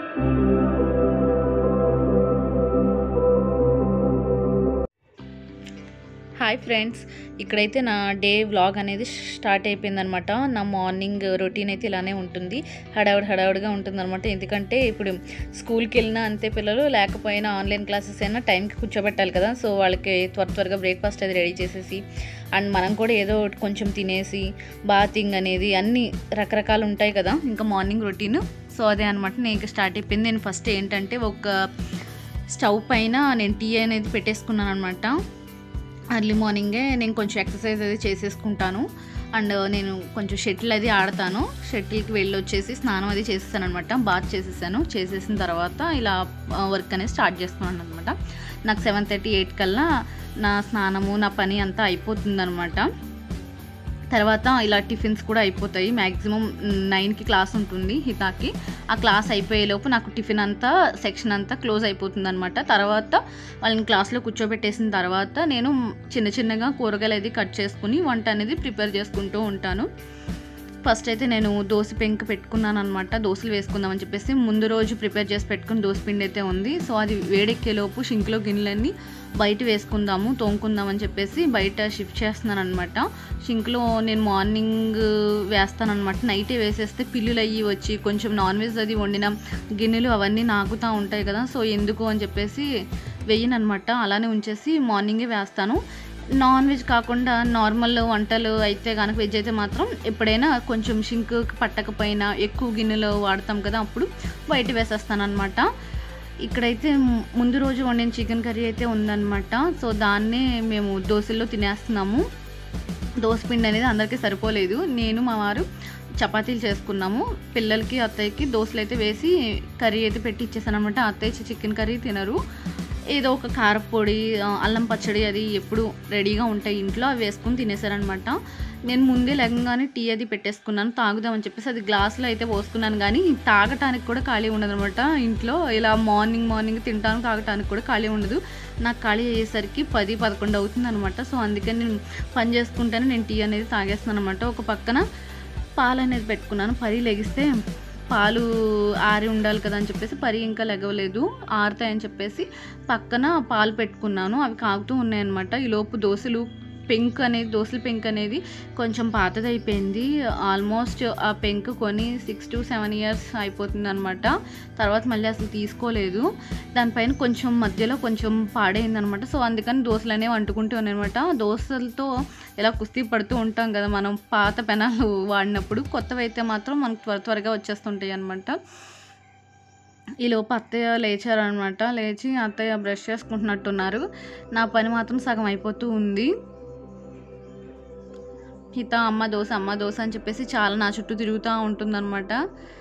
hi friends ఇక్కడైతే నా day vlog అనేది స్టార్ట్ అయిపోయిందనమాట నా మార్నింగ్ రొటీన్ అయితే ఇలానే ఉంటుంది హడావుడి హడావుడిగా ఉంటుందన్నమాట ఎందుకంటే ఇప్పుడు స్కూల్కి వెళ్ళినా అంతే పిల్లలు లేకపోయినా ఆన్లైన్ క్లాసెస్ అయినా టైంకి కూర్చోబెట్టాలి కదా సో వాళ్ళకి త్వర త్వరగా బ్రేక్ఫాస్ట్ అది రెడీ చేసేసి అండ్ మనం కూడా ఏదో ఒకటి కొంచెం తినేసి బాతింగ్ అనేది అన్నీ రకరకాలు ఉంటాయి కదా ఇంకా మార్నింగ్ రొటీన్ సో అదే అనమాట నేను ఇంకా స్టార్ట్ అయిపోయింది నేను ఫస్ట్ ఏంటంటే ఒక స్టవ్ పైన నేను టీ అనేది పెట్టేసుకున్నాను అనమాట అర్లీ మార్నింగే నేను కొంచెం ఎక్సర్సైజ్ అది చేసేసుకుంటాను అండ్ నేను కొంచెం షటిల్ అది ఆడతాను షటిల్కి వెళ్ళి వచ్చేసి స్నానం అది చేసేసాను అనమాట బాత్ చేసేసాను చేసేసిన తర్వాత ఇలా వర్క్ అనేది స్టార్ట్ చేస్తున్నాను అనమాట నాకు సెవెన్ థర్టీ ఎయిట్ కల్లా నా స్నానము నా పని అంతా అయిపోతుంది తర్వాత ఇలా టిఫిన్స్ కూడా అయిపోతాయి మ్యాక్సిమం నైన్కి క్లాస్ ఉంటుంది హితాకి ఆ క్లాస్ అయిపోయేలోపు నాకు టిఫిన్ అంతా సెక్షన్ అంతా క్లోజ్ అయిపోతుంది అనమాట తర్వాత వాళ్ళని క్లాస్లో కూర్చోబెట్టేసిన తర్వాత నేను చిన్న చిన్నగా కూరగాయలు అది కట్ చేసుకుని వంట అనేది ప్రిపేర్ చేసుకుంటూ ఉంటాను ఫస్ట్ అయితే నేను దోశ పెంక పెట్టుకున్నాను అనమాట దోశలు వేసుకుందామని చెప్పేసి ముందు రోజు ప్రిపేర్ చేసి పెట్టుకుని దోశ పిండి అయితే ఉంది సో అది వేడెక్కేలోపు షింక్లో గిన్నెలన్నీ బయట వేసుకుందాము తోముకుందామని చెప్పేసి బయట షిఫ్ట్ చేస్తున్నాను అనమాట షింక్లో నేను మార్నింగ్ వేస్తాను అనమాట నైటే వేసేస్తే పిల్లులు అయ్యి వచ్చి కొంచెం నాన్ వెజ్ అది వండిన గిన్నెలు అవన్నీ నాకుతూ ఉంటాయి కదా సో ఎందుకు అని చెప్పేసి వెయ్యను అనమాట అలానే ఉంచేసి మార్నింగే వేస్తాను నాన్ వెజ్ కాకుండా నార్మల్ వంటలు అయితే కనుక వెజ్ అయితే మాత్రం ఎప్పుడైనా కొంచెం షింక్ పట్టకపోయినా ఎక్కువ గిన్నెలో వాడతాం కదా అప్పుడు బయట వేసేస్తాను అనమాట ఇక్కడైతే ముందు రోజు వండిన చికెన్ కర్రీ అయితే ఉందన్నమాట సో దాన్నే మేము దోశల్లో తినేస్తున్నాము దోశ పిండి అనేది అందరికీ సరిపోలేదు నేను మా వారు చపాతీలు చేసుకున్నాము పిల్లలకి అత్తయ్యకి దోశలు అయితే వేసి కర్రీ అయితే పెట్టి ఇచ్చేసాను అనమాట అత్తయ్య చికెన్ కర్రీ తినరు ఏదో ఒక కారపొడి అల్లం పచ్చడి అది ఎప్పుడు రెడీగా ఉంటాయి ఇంట్లో అవి వేసుకుని తినేసారనమాట నేను ముందే లేకంగానే టీ అది పెట్టేసుకున్నాను తాగుదామని చెప్పేసి అది గ్లాసులో అయితే పోసుకున్నాను కానీ తాగటానికి కూడా ఖాళీ ఉండదు అనమాట ఇంట్లో ఇలా మార్నింగ్ మార్నింగ్ తింటాను తాగటానికి కూడా ఖాళీ ఉండదు నాకు ఖాళీ అయ్యేసరికి పది పదకొండు అవుతుంది అనమాట సో అందుకని నేను పని చేసుకుంటేనే నేను టీ అనేది తాగేస్తున్నాను అనమాట ఒక పక్కన పాలు అనేది పెట్టుకున్నాను పరి లెగిస్తే పాలు ఆరి ఉండాలి కదా అని చెప్పేసి పరి ఇంకా లెగవలేదు ఆరుతాయని చెప్పేసి పక్కన పాలు పెట్టుకున్నాను అవి కాగుతూ ఉన్నాయన్నమాట ఈ లోపు దోశలు పెంక్ అనేది దోశల పెంక్ అనేది కొంచెం పాతది అయిపోయింది ఆల్మోస్ట్ ఆ పెంక్ కొని సిక్స్ టు సెవెన్ ఇయర్స్ అయిపోతుంది అనమాట తర్వాత మళ్ళీ అసలు తీసుకోలేదు దానిపైన కొంచెం మధ్యలో కొంచెం పాడైంది అనమాట సో అందుకని దోశలు అనేవి అంటుకుంటూ ఉన్నాయన్నమాట దోశలతో ఇలా కుస్తీ పడుతూ ఉంటాం కదా మనం పాత పెనాలు వాడినప్పుడు కొత్తవి అయితే మాత్రం మనకు త్వర త్వరగా వచ్చేస్తుంటాయి అనమాట ఈ లోపు అత్తయ్య లేచారనమాట లేచి అత్తయ్య బ్రష్ చేసుకుంటున్నట్టున్నారు నా పని మాత్రం సగం అయిపోతూ ఉంది హిత అమ్మ దోశ అమ్మ దోశ అని చెప్పేసి చాలా నా చుట్టూ తిరుగుతూ ఉంటుందన్నమాట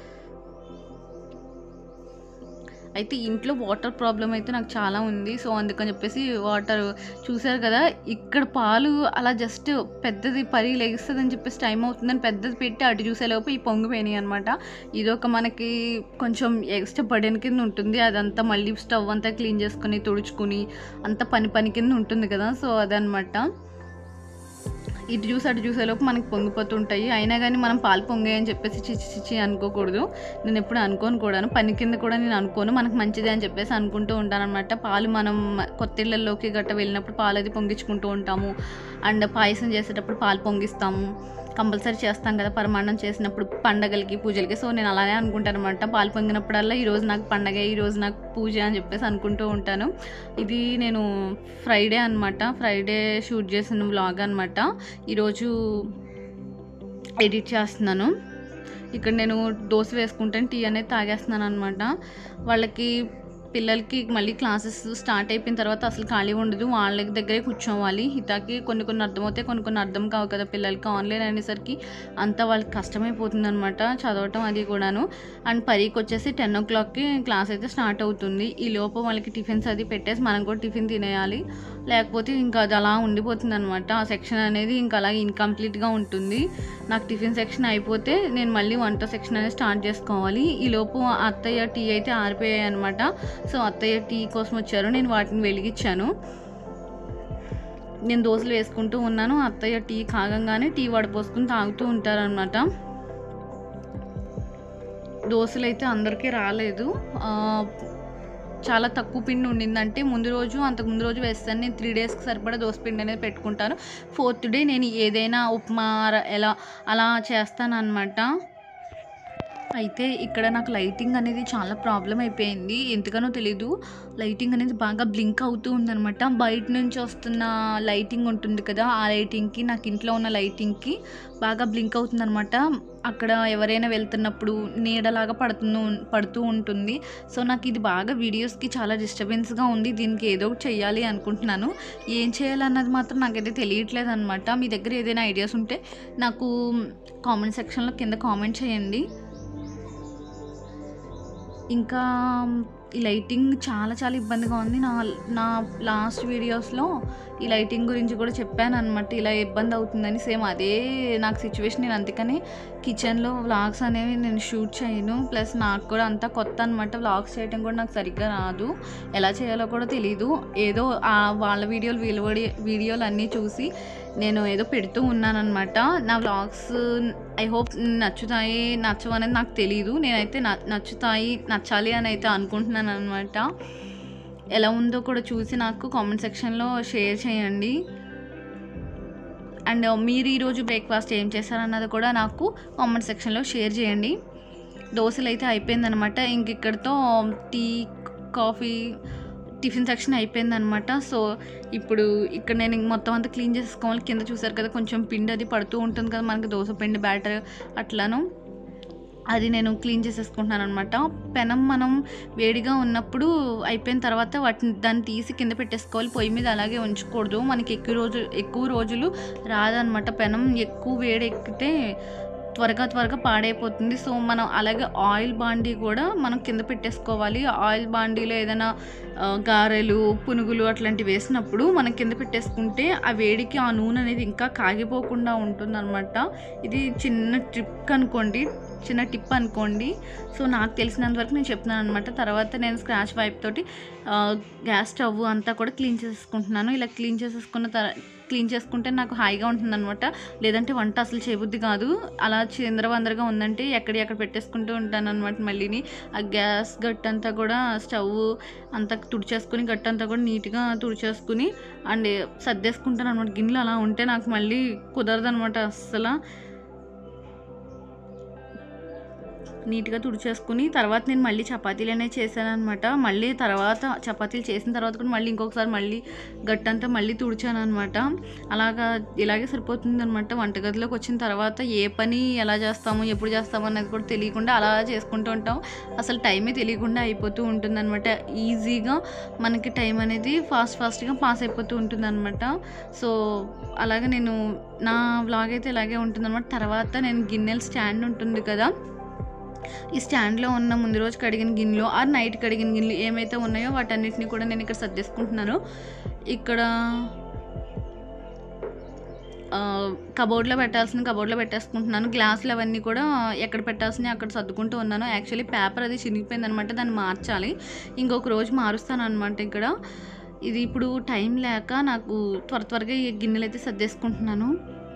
అయితే ఇంట్లో వాటర్ ప్రాబ్లం అయితే నాకు చాలా ఉంది సో అందుకని చెప్పేసి వాటర్ చూసారు కదా ఇక్కడ పాలు అలా జస్ట్ పెద్దది పరి లెగిస్తుంది అని చెప్పేసి టైం అవుతుందని పెద్దది పెట్టి అటు చూసేలోపు ఈ పొంగిపోయినాయి అనమాట ఇదొక మనకి కొంచెం ఎక్స్ట్రా బర్డెన్ కింద ఉంటుంది అదంతా మళ్ళీ స్టవ్ అంతా క్లీన్ చేసుకుని తుడుచుకుని అంత పని పని కింద ఉంటుంది కదా సో అదనమాట ఇటు చూసి అటు చూసేలోపు మనకి పొంగిపోతుంటాయి అయినా కానీ మనం పాలు పొంగాయని చెప్పేసి చిచ్చి చిచ్చి అనుకోకూడదు నేను ఎప్పుడు అనుకోను కూడాను పని కింద కూడా నేను అనుకోను మనకు మంచిదే అని చెప్పేసి అనుకుంటూ ఉంటాను అనమాట పాలు మనం కొత్త ఇళ్ళల్లోకి గట్ట వెళ్ళినప్పుడు పాలు అది పొంగించుకుంటూ ఉంటాము అండ్ పాయసం చేసేటప్పుడు పాలు పొంగిస్తాము కంపల్సరీ చేస్తాం కదా పరమాన్నం చేసినప్పుడు పండగలకి పూజలకి సో నేను అలానే అనుకుంటాను అనమాట పాలు పొంగినప్పుడల్లా ఈరోజు నాకు పండగ ఈరోజు నాకు పూజ అని చెప్పేసి అనుకుంటూ ఉంటాను ఇది నేను ఫ్రైడే అనమాట ఫ్రైడే షూట్ చేసిన బ్లాగ్ అనమాట ఈరోజు ఎడిట్ చేస్తున్నాను ఇక్కడ నేను దోశ వేసుకుంటాను టీ అనేది తాగేస్తున్నాను అనమాట వాళ్ళకి పిల్లలకి మళ్ళీ క్లాసెస్ స్టార్ట్ అయిపోయిన తర్వాత అసలు ఖాళీ ఉండదు వాళ్ళ దగ్గరే కూర్చోవాలి హితాకి కొన్ని కొన్ని అర్థమవుతాయి కొన్ని కొన్ని అర్థం కావు కదా పిల్లలకి ఆన్లైన్ అనేసరికి అంతా వాళ్ళకి కష్టమైపోతుంది అనమాట చదవటం అది కూడాను అండ్ పరీకి వచ్చేసి టెన్ ఓ క్లాక్కి క్లాస్ అయితే స్టార్ట్ అవుతుంది ఈ లోపు వాళ్ళకి టిఫిన్స్ అది పెట్టేసి మనం కూడా టిఫిన్ తినేయాలి లేకపోతే ఇంకా అది అలా ఉండిపోతుంది అనమాట ఆ సెక్షన్ అనేది ఇంకా అలాగే ఇన్కంప్లీట్గా ఉంటుంది నాకు టిఫిన్ సెక్షన్ అయిపోతే నేను మళ్ళీ వంట సెక్షన్ అనేది స్టార్ట్ చేసుకోవాలి ఈ లోపు అత్తయ్య టీ అయితే ఆరిపోయాయి అనమాట సో అత్తయ్య టీ కోసం వచ్చారు నేను వాటిని వెలిగించాను నేను దోశలు వేసుకుంటూ ఉన్నాను అత్తయ్య టీ కాగంగానే టీ వడపోసుకుని తాగుతూ ఉంటారనమాట దోశలు అయితే అందరికీ రాలేదు ఆ, చాలా తక్కువ పిండి ఉండిందంటే ముందు రోజు అంతకు ముందు రోజు వేస్తాను నేను త్రీ డేస్కి సరిపడా దోశ పిండి అనేది పెట్టుకుంటాను ఫోర్త్ డే నేను ఏదైనా ఉప్మా ర- ఎలా అలా చేస్తాను అనమాట అయితే ఇక్కడ నాకు లైటింగ్ అనేది చాలా ప్రాబ్లం అయిపోయింది ఎందుకనో తెలీదు లైటింగ్ అనేది బాగా బ్లింక్ అవుతూ ఉందన్నమాట బయట నుంచి వస్తున్న లైటింగ్ ఉంటుంది కదా ఆ లైటింగ్కి నాకు ఇంట్లో ఉన్న లైటింగ్కి బాగా బ్లింక్ అవుతుందన్నమాట అక్కడ ఎవరైనా వెళ్తున్నప్పుడు నీడలాగా పడుతూ పడుతూ ఉంటుంది సో నాకు ఇది బాగా వీడియోస్కి చాలా డిస్టర్బెన్స్గా ఉంది దీనికి ఏదో ఒకటి చెయ్యాలి అనుకుంటున్నాను ఏం చేయాలన్నది మాత్రం నాకైతే తెలియట్లేదు అనమాట మీ దగ్గర ఏదైనా ఐడియాస్ ఉంటే నాకు కామెంట్ సెక్షన్లో కింద కామెంట్ చేయండి ఇంకా ఈ లైటింగ్ చాలా చాలా ఇబ్బందిగా ఉంది నా నా లాస్ట్ వీడియోస్లో ఈ లైటింగ్ గురించి కూడా చెప్పాను అనమాట ఇలా ఇబ్బంది అవుతుందని సేమ్ అదే నాకు సిచ్యువేషన్ నేను అందుకని కిచెన్లో వ్లాగ్స్ అనేవి నేను షూట్ చేయను ప్లస్ నాకు కూడా అంతా కొత్త అనమాట వ్లాగ్స్ చేయడం కూడా నాకు సరిగ్గా రాదు ఎలా చేయాలో కూడా తెలీదు ఏదో ఆ వాళ్ళ వీడియోలు వీళ్ళ వీడియో వీడియోలు అన్నీ చూసి నేను ఏదో పెడుతూ ఉన్నానన్నమాట నా వ్లాగ్స్ ఐ హోప్ నచ్చుతాయి నచ్చవు అనేది నాకు తెలీదు నేనైతే న- నచ్చుతాయి నచ్చాలి అని అయితే అనుకుంటున్నాను అనమాట ఎలా ఉందో కూడా చూసి నాకు కామెంట్ సెక్షన్లో షేర్ చేయండి అండ్ మీరు ఈరోజు బ్రేక్ఫాస్ట్ ఏం చేశారన్నది కూడా నాకు కామెంట్ సెక్షన్లో షేర్ చేయండి దోశలు అయితే అయిపోయిందనమాట ఇంక ఇక్కడితో టీ కాఫీ టిఫిన్ సెక్షన్ అయిపోయిందనమాట సో ఇప్పుడు ఇక్కడ నేను ఇంక మొత్తం అంతా క్లీన్ చేసుకోవాలి కింద చూసారు కదా కొంచెం పిండి అది పడుతూ ఉంటుంది కదా మనకి దోశ పిండి బ్యాటర్ అట్లాను అది నేను క్లీన్ చేసేసుకుంటున్నాను అనమాట పెనం మనం వేడిగా ఉన్నప్పుడు అయిపోయిన తర్వాత వాటిని దాన్ని తీసి కింద పెట్టేసుకోవాలి పొయ్యి మీద అలాగే ఉంచకూడదు మనకి ఎక్కువ రోజు ఎక్కువ రోజులు రాదనమాట పెనం ఎక్కువ వేడి ఎక్కితే త్వరగా త్వరగా పాడైపోతుంది సో మనం అలాగే ఆయిల్ బాండీ కూడా మనం కింద పెట్టేసుకోవాలి ఆయిల్ బాండీలో ఏదైనా ఆ, గారెలు పునుగులు అట్లాంటివి వేసినప్పుడు మనం కింద పెట్టేసుకుంటే ఆ వేడికి ఆ నూనె అనేది ఇంకా కాగిపోకుండా ఉంటుందన్నమాట ఇది చిన్న ట్రిప్ అనుకోండి చిన్న టిప్ అనుకోండి సో నాకు తెలిసినంత వరకు నేను చెప్తున్నాను అనమాట తర్వాత నేను స్క్రాచ్ వైప్ తోటి ఆ, గ్యాస్ స్టవ్ అంతా కూడా క్లీన్ చేసుకుంటున్నాను ఇలా క్లీన్ చేసేసుకున్న తర క్లీన్ చేసుకుంటే నాకు హాయిగా ఉంటుందన్నమాట లేదంటే వంట అసలు చేయబుద్ధి కాదు అలా చిందరవందరగా ఉందంటే ఎక్కడి ఎక్కడ పెట్టేసుకుంటూ ఉంటాను అనమాట మళ్ళీని ఆ గ్యాస్ గట్టంతా కూడా స్టవ్ అంతా తుడిచేసుకుని గట్టంతా కూడా నీట్గా తుడిచేసుకుని అండ్ సర్దేసుకుంటాను అనమాట గిన్నెలు అలా ఉంటే నాకు మళ్ళీ కుదరదు అనమాట అస్సలు నీట్గా తుడిచేసుకుని తర్వాత నేను మళ్ళీ చపాతీలు అనేవి చేశాను అనమాట మళ్ళీ తర్వాత చపాతీలు చేసిన తర్వాత కూడా మళ్ళీ ఇంకొకసారి మళ్ళీ గట్టంతా మళ్ళీ తుడిచాను అనమాట అలాగా ఇలాగే సరిపోతుంది అనమాట వంటగదిలోకి వచ్చిన తర్వాత ఏ పని ఎలా చేస్తాము ఎప్పుడు చేస్తాము అనేది కూడా తెలియకుండా అలా చేసుకుంటూ ఉంటాం అసలు టైమే తెలియకుండా అయిపోతూ ఉంటుంది అనమాట ఈజీగా మనకి టైం అనేది ఫాస్ట్ ఫాస్ట్గా పాస్ అయిపోతూ ఉంటుంది అనమాట సో అలాగే నేను నా వ్లాగ్ అయితే ఇలాగే ఉంటుంది తర్వాత నేను గిన్నెల స్టాండ్ ఉంటుంది కదా ఈ స్టాండ్లో ఉన్న ముందు రోజు కడిగిన గిన్నెలు ఆ నైట్ కడిగిన గిన్నెలు ఏమైతే ఉన్నాయో వాటన్నిటిని కూడా నేను ఇక్కడ సర్దేసుకుంటున్నాను ఇక్కడ ఆ, కబోర్డ్లో పెట్టాల్సిన కబోర్డ్లో పెట్టేసుకుంటున్నాను గ్లాసులు అవన్నీ కూడా ఎక్కడ పెట్టాల్సినవి అక్కడ సర్దుకుంటూ ఉన్నాను యాక్చువల్లీ పేపర్ అది చినిగిపోయింది అనమాట దాన్ని మార్చాలి ఇంకొక రోజు మారుస్తాను అనమాట ఇక్కడ ఇది ఇప్పుడు టైం లేక నాకు త్వర త్వరగా ఈ గిన్నెలు అయితే సర్దేసుకుంటున్నాను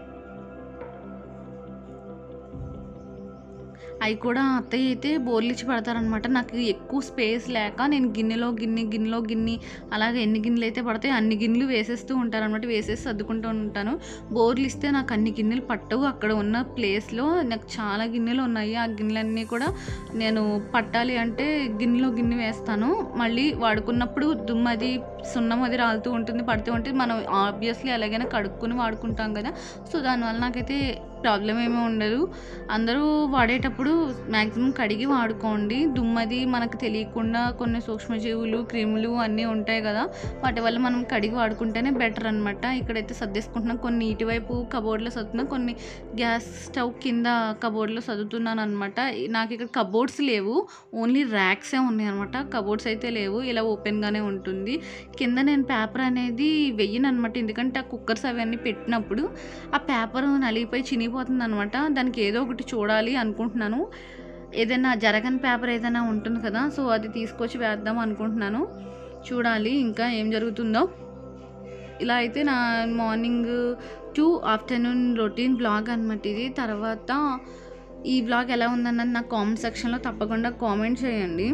అవి కూడా అత్తయ్య అయితే బోర్లు ఇచ్చి పెడతారనమాట నాకు ఎక్కువ స్పేస్ లేక నేను గిన్నెలో గిన్నె గిన్నెలో గిన్నె అలాగే ఎన్ని గిన్నెలు అయితే పడతాయి అన్ని గిన్నెలు వేసేస్తూ ఉంటారనమాట వేసేసి సర్దుకుంటూ ఉంటాను బోర్లు ఇస్తే నాకు అన్ని గిన్నెలు పట్టవు అక్కడ ఉన్న ప్లేస్లో నాకు చాలా గిన్నెలు ఉన్నాయి ఆ గిన్నెలన్నీ కూడా నేను పట్టాలి అంటే గిన్నెలో గిన్నె వేస్తాను మళ్ళీ వాడుకున్నప్పుడు దుమ్మది సున్నం అది రాలుతూ ఉంటుంది పడుతూ ఉంటుంది మనం ఆబ్వియస్లీ ఎలాగైనా కడుక్కుని వాడుకుంటాం కదా సో దానివల్ల నాకైతే ప్రాబ్లం ఏమీ ఉండదు అందరూ వాడేటప్పుడు మ్యాక్సిమం కడిగి వాడుకోండి దుమ్మది మనకు తెలియకుండా కొన్ని సూక్ష్మజీవులు క్రిములు అన్నీ ఉంటాయి కదా వాటి వల్ల మనం కడిగి వాడుకుంటేనే బెటర్ అనమాట ఇక్కడైతే సర్దేసుకుంటున్నాం కొన్ని ఇటువైపు కబోర్డ్లో సర్దుతున్నాం కొన్ని గ్యాస్ స్టవ్ కింద కబోర్డ్లో చదువుతున్నాను అనమాట నాకు ఇక్కడ కబోర్డ్స్ లేవు ఓన్లీ ర్యాక్సే ఉన్నాయి అనమాట కబోర్డ్స్ అయితే లేవు ఇలా ఓపెన్గానే ఉంటుంది కింద నేను పేపర్ అనేది వెయ్యను అనమాట ఎందుకంటే ఆ కుక్కర్స్ అవన్నీ పెట్టినప్పుడు ఆ పేపర్ నలిగిపోయి చినిగిపోతుంది అనమాట దానికి ఏదో ఒకటి చూడాలి అనుకుంటున్నాను ఏదైనా జరగని పేపర్ ఏదైనా ఉంటుంది కదా సో అది తీసుకొచ్చి వేద్దాం అనుకుంటున్నాను చూడాలి ఇంకా ఏం జరుగుతుందో ఇలా అయితే నా morning to afternoon routine blog అనమాట ఇది తర్వాత ఈ వ్లాగ్ ఎలా ఉందన్నది నాకు కామెంట్ సెక్షన్లో తప్పకుండా కామెంట్ చేయండి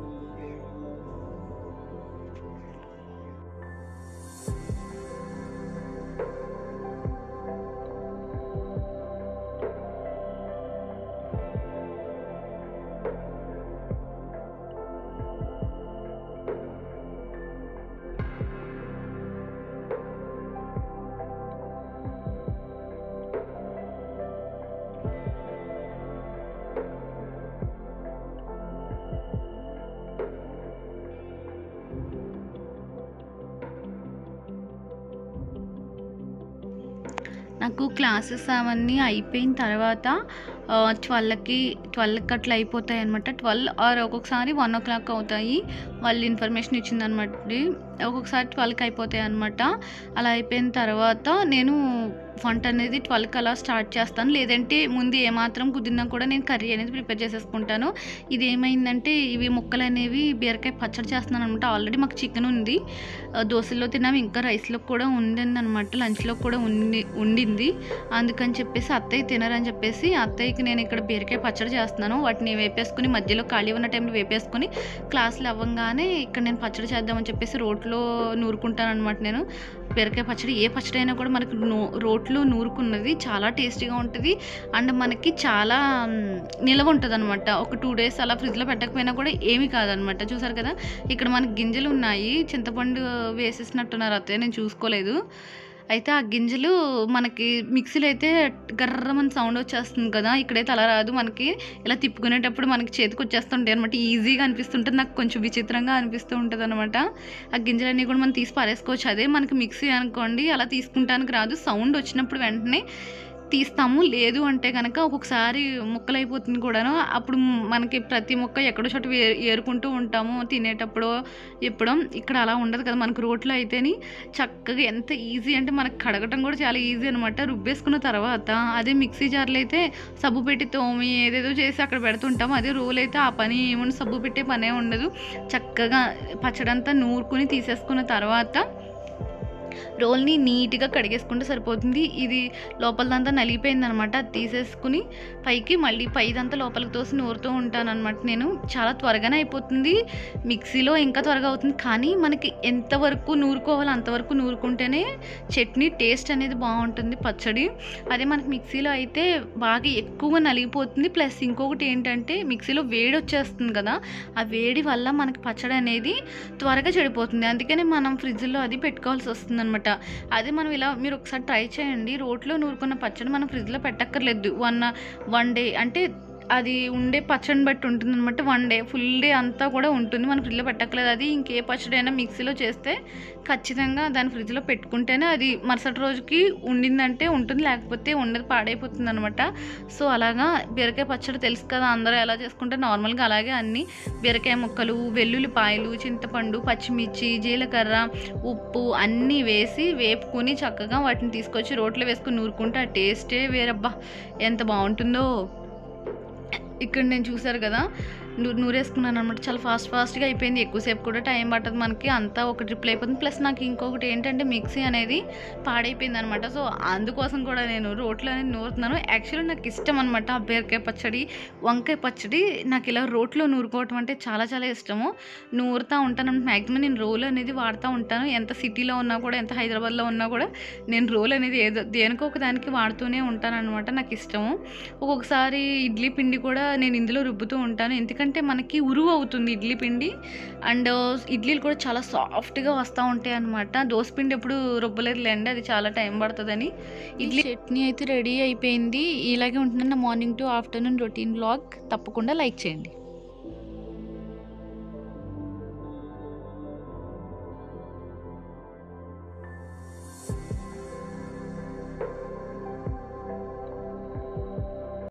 నాకు క్లాసెస్ అవన్నీ అయిపోయిన తర్వాత ట్వెల్వ్కి ట్వెల్వ్కి అట్లా అయిపోతాయి అనమాట ట్వెల్వ్ ఆర్ ఒక్కొక్కసారి వన్ ఓ క్లాక్ అవుతాయి వాళ్ళు ఇన్ఫర్మేషన్ ఇచ్చిందనమాట ఒక్కొక్కసారి ట్వెల్వ్కి అయిపోతాయి అనమాట అలా అయిపోయిన తర్వాత నేను వంట అనేది ట్వెల్వ్కి అలా స్టార్ట్ చేస్తాను లేదంటే ముందు ఏమాత్రం కుదిరినా కూడా నేను కర్రీ అనేది ప్రిపేర్ చేసేసుకుంటాను ఇది ఏమైందంటే ఇవి ముక్కలు అనేవి బీరకాయ పచ్చడి చేస్తున్నాను అనమాట ఆల్రెడీ మాకు చికెన్ ఉంది ఆ, దోశల్లో తిన్నాము ఇంకా రైస్లో కూడా ఉండింది అనమాట లంచ్లో కూడా ఉండి ఉండింది అందుకని చెప్పేసి అత్తయ్య తినరని చెప్పేసి అత్తయ్యకి నేను ఇక్కడ బీరకాయ పచ్చడి చేస్తున్నాను వాటిని వేపేసుకుని మధ్యలో ఖాళీ ఉన్న టైంలో వేపేసుకుని క్లాసులు అవ్వగానే ఇక్కడ నేను పచ్చడి చేద్దామని చెప్పేసి రోట్లో నూరుకుంటాను అనమాట నేను బీరకాయ పచ్చడి ఏ పచ్చడి అయినా కూడా మనకి నో రోట్లో నూరుకున్నది చాలా టేస్టీగా ఉంటుంది అండ్ మనకి చాలా మ్, నిలవ ఉంటుంది అనమాట ఒక టూ డేస్ అలా ఫ్రిడ్జ్లో పెట్టకపోయినా కూడా ఏమీ కాదనమాట చూసారు కదా ఇక్కడ మనకి గింజలు ఉన్నాయి చింతపండు వేసేసినట్టున్నారు అత్తయ్య నేను చూసుకోలేదు అయితే ఆ గింజలు మనకి మిక్సీలో అయితే గర్రమని సౌండ్ వచ్చేస్తుంది కదా ఇక్కడైతే అలా రాదు మనకి ఇలా తిప్పుకునేటప్పుడు మనకి చేతికి వచ్చేస్తుంటాయి అనమాట ఈజీగా అనిపిస్తుంటుంది నాకు కొంచెం విచిత్రంగా అనిపిస్తూ ఉంటుంది అనమాట ఆ గింజలన్నీ కూడా మనం తీసి పారేసుకోవచ్చు అదే మనకి మిక్సీ అనుకోండి అలా తీసుకుంటానికి రాదు సౌండ్ వచ్చినప్పుడు వెంటనే తీస్తాము లేదు అంటే కనుక ఒక్కొక్కసారి ముక్కలు అయిపోతుంది కూడాను అప్పుడు మనకి ప్రతి ముక్క ఎక్కడో చోట వే ఏరుకుంటూ ఉంటాము తినేటప్పుడు ఎప్పుడో ఇక్కడ అలా ఉండదు కదా మనకు రోట్లో అయితేని చక్కగా ఎంత ఈజీ అంటే మనకు కడగటం కూడా చాలా ఈజీ అనమాట రుబ్బేసుకున్న తర్వాత అదే మిక్సీ జార్లో అయితే సబ్బు పెట్టి తోమి ఏదేదో చేసి అక్కడ పెడుతుంటాము అదే రోల్ అయితే ఆ పని ఏముంది సబ్బు పెట్టే పనే ఉండదు చక్కగా పచ్చడంతా నూరుకుని తీసేసుకున్న తర్వాత రోల్ని నీట్గా కడిగేసుకుంటే సరిపోతుంది ఇది లోపలదంతా నలిగిపోయింది అనమాట అది తీసేసుకుని పైకి మళ్ళీ పైదంతా లోపలికి తోసి నూరుతూ ఉంటాను అనమాట నేను చాలా త్వరగానే అయిపోతుంది మిక్సీలో ఇంకా త్వరగా అవుతుంది కానీ మనకి ఎంతవరకు నూరుకోవాలో అంతవరకు నూరుకుంటేనే చట్నీ టేస్ట్ అనేది బాగుంటుంది పచ్చడి అదే మనకి మిక్సీలో అయితే బాగా ఎక్కువగా నలిగిపోతుంది ప్లస్ ఇంకొకటి ఏంటంటే మిక్సీలో వేడి వచ్చేస్తుంది కదా ఆ వేడి వల్ల మనకి పచ్చడి అనేది త్వరగా చెడిపోతుంది అందుకనే మనం ఫ్రిడ్జ్లో అది పెట్టుకోవాల్సి వస్తుంది అనమాట అదే మనం ఇలా మీరు ఒకసారి ట్రై చేయండి రోట్లో నూరుకున్న పచ్చడి మనం ఫ్రిడ్జ్లో పెట్టక్కర్లేదు వన్ వన్ డే అంటే అది ఉండే పచ్చడిని బట్టి ఉంటుంది అనమాట వన్ డే ఫుల్ డే అంతా కూడా ఉంటుంది మనం ఫ్రిడ్జ్లో పెట్టక్కర్లేదు అది ఇంకే పచ్చడి అయినా మిక్సీలో చేస్తే ఖచ్చితంగా దాన్ని ఫ్రిడ్జ్లో పెట్టుకుంటేనే అది మరుసటి రోజుకి ఉండిందంటే ఉంటుంది లేకపోతే ఉండదు పాడైపోతుంది అనమాట సో అలాగా బీరకాయ పచ్చడి తెలుసు కదా అందరూ ఎలా చేసుకుంటే నార్మల్గా అలాగే అన్ని బీరకాయ ముక్కలు వెల్లుల్లిపాయలు చింతపండు పచ్చిమిర్చి జీలకర్ర ఉప్పు అన్నీ వేసి వేపుకొని చక్కగా వాటిని తీసుకొచ్చి రోట్లో వేసుకొని నూరుకుంటే ఆ టేస్టే వేరబ్బా ఎంత బాగుంటుందో ఇక్కడ నేను చూసారు కదా నూ నూరేసుకున్నాను అనమాట చాలా ఫాస్ట్ ఫాస్ట్గా అయిపోయింది ఎక్కువసేపు కూడా టైం పట్టదు మనకి అంతా ఒక ట్రిప్లో అయిపోతుంది ప్లస్ నాకు ఇంకొకటి ఏంటంటే మిక్సీ అనేది పాడైపోయింది అనమాట సో అందుకోసం కూడా నేను రోట్లో అనేది నూరుతున్నాను యాక్చువల్లీ నాకు ఇష్టం అనమాట ఆ బీరకాయ పచ్చడి వంకాయ పచ్చడి నాకు ఇలా రోట్లో నూరుకోవటం అంటే చాలా చాలా ఇష్టము నూరుతూ ఉంటాను మ్యాక్సిమం నేను రోల్ అనేది వాడుతూ ఉంటాను ఎంత సిటీలో ఉన్నా కూడా ఎంత హైదరాబాద్లో ఉన్నా కూడా నేను రోల్ అనేది ఏదో దేనికో ఒక దానికి వాడుతూనే ఉంటాను అనమాట నాకు ఇష్టము ఒక్కొక్కసారి ఇడ్లీ పిండి కూడా నేను ఇందులో రుబ్బుతూ ఉంటాను ఎందుకంటే మనకి ఉరువు అవుతుంది ఇడ్లీ పిండి అండ్ ఇడ్లీలు కూడా చాలా సాఫ్ట్గా వస్తూ ఉంటాయి అనమాట దోశ పిండి ఎప్పుడు రుబ్బలేదులేండి అది చాలా టైం పడుతుందని ఇడ్లీ చట్నీ అయితే రెడీ అయిపోయింది ఇలాగే ఉంటుందండి morning to afternoon routine blog తప్పకుండా లైక్ చేయండి